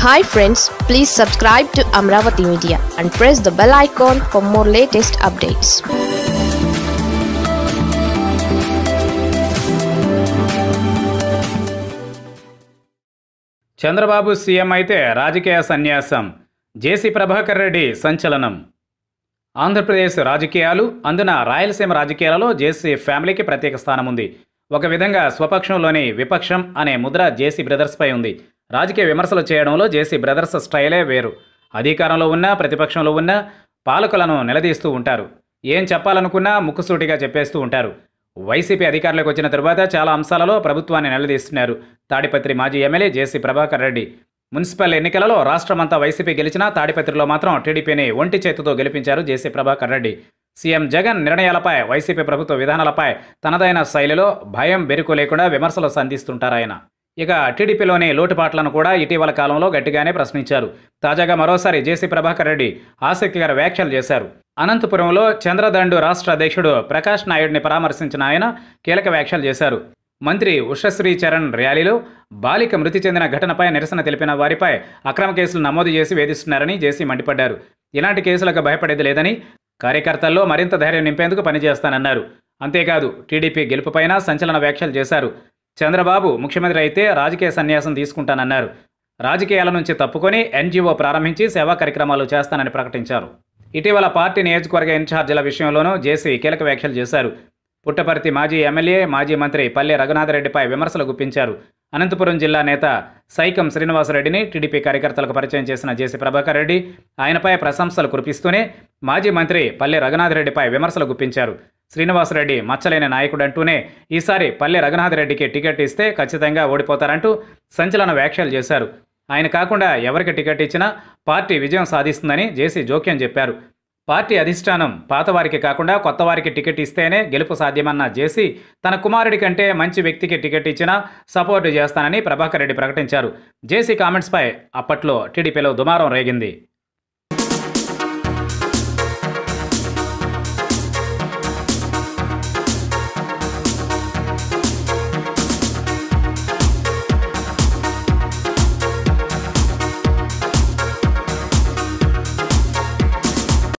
hi friends please subscribe to Amaravati media and press the bell icon for more latest updates Chandrababu CM అయితే రాజకీయ సన్యాసం జేసీ ప్రభాకర్ రెడ్డి సంచలనం ఆంధ్రప్రదేశ్ రాజకీయాలు అందున రాయలసీమ రాజకీయాలలో జేసీ ఫ్యామిలీకి ప్రత్యేక స్థానం ఉంది ఒక విధంగా స్వపక్షంలోని విపక్షం అనే ముద్ర జేసీ బ్రదర్స్పై ఉంది రాజకీయ విమర్శలు చేయడంలో జేసీ బ్రదర్స్ స్టైలే వేరు అధికారంలో ఉన్న ప్రతిపక్షంలో ఉన్న పాలకులను నిలదీస్తూ ఉంటారు ఏం చెప్పాలనుకున్నా ముక్కుసూటిగా చెప్పేస్తూ ఉంటారు వైసీపీ అధికారంలోకి వచ్చిన తరువాత చాలా అంశాలలో ప్రభుత్వాన్ని నిలదీస్తున్నారు తాడిపత్రి మాజీ MLA JC Prabhakar Reddy municipal ఎన్నికలలో రాష్ట్రమంతా వైసీపీ గెలిచినా తాడిపత్రిలో మాత్రం టీడీపీని ఒంటి చేతితో గెలిపించారు జేసీ ప్రభాకర్ రెడ్డి సీఎం జగన్ నిర్ణయాలపై వైసీపీ ప్రభుత్వ విధానాలపై తనదైన శైలిలో భయం బెరుకు లేకుండా విమర్శలు సంధిస్తుంటారు ఆయన ఇక టీడీపీలోని లోటుపాట్లను కూడా ఇటీవల కాలంలో గట్టిగానే ప్రశ్నించారు తాజాగా మరోసారి జేసీ ప్రభాకర్ రెడ్డి ఆసక్తికర వ్యాఖ్యలు చేశారు అనంతపురంలో చంద్రదండు రాష్ట్ర అధ్యక్షుడు ప్రకాష్ నాయుడిని పరామర్శించిన ఆయన కీలక వ్యాఖ్యలు చేశారు మంత్రి ఉషశ్రీ చరణ్ ర్యాలీలో బాలిక మృతి చెందిన ఘటనపై నిరసన తెలిపిన వారిపై అక్రమ కేసులు నమోదు చేసి వేధిస్తున్నారని జేసీ మండిపడ్డారు ఇలాంటి కేసులకు భయపడేది లేదని కార్యకర్తల్లో మరింత ధైర్యం నింపేందుకు పనిచేస్తానన్నారు అంతేకాదు టీడీపీ గెలుపుపైన సంచలన వ్యాఖ్యలు చేశారు చంద్రబాబు ముఖ్యమంత్రి అయితే రాజకీయ సన్యాసం తీసుకుంటానన్నారు రాజకీయాల నుంచి తప్పుకొని ఎన్జీఓ ప్రారంభించి సేవా కార్యక్రమాలు చేస్తానని ప్రకటించారు ఇటీవల పార్టీ నియోజకవర్గ ఇన్ఛార్జీల విషయంలోనూ జేసీ కీలక వ్యాఖ్యలు చేశారు పుట్టపర్తి మాజీ ఎమ్మెల్యే మాజీ మంత్రి పల్లె రఘునాథరెడ్డిపై విమర్శలు గుప్పించారు అనంతపురం జిల్లా నేత సైకం శ్రీనివాసరెడ్డిని టీడీపీ కార్యకర్తలకు పరిచయం చేసిన జేసీ ప్రభాకర్ రెడ్డి ఆయనపై ప్రశంసలు కురిపిస్తూనే మాజీ మంత్రి పల్లె రఘునాథరెడ్డిపై విమర్శలు గుప్పించారు శ్రీనివాసరెడ్డి మచ్చలేని నాయకుడు అంటూనే ఈసారి పల్లె రఘునాథరెడ్డికి టికెట్ ఇస్తే ఖచ్చితంగా ఓడిపోతారంటూ సంచలన వ్యాఖ్యలు చేశారు ఆయన కాకుండా ఎవరికి టికెట్ ఇచ్చినా పార్టీ విజయం సాధిస్తుందని జేసీ జోక్యం చెప్పారు పార్టీ అధిష్టానం పాతవారికి కాకుండా కొత్తవారికి టికెట్ ఇస్తేనే గెలుపు సాధ్యమన్న జేసీ తన కుమారుడి కంటే మంచి వ్యక్తికి టికెట్ ఇచ్చినా సపోర్టు చేస్తానని ప్రభాకర్ రెడ్డి ప్రకటించారు జేసీ కామెంట్స్పై అప్పట్లో టీడీపీలో దుమారం రేగింది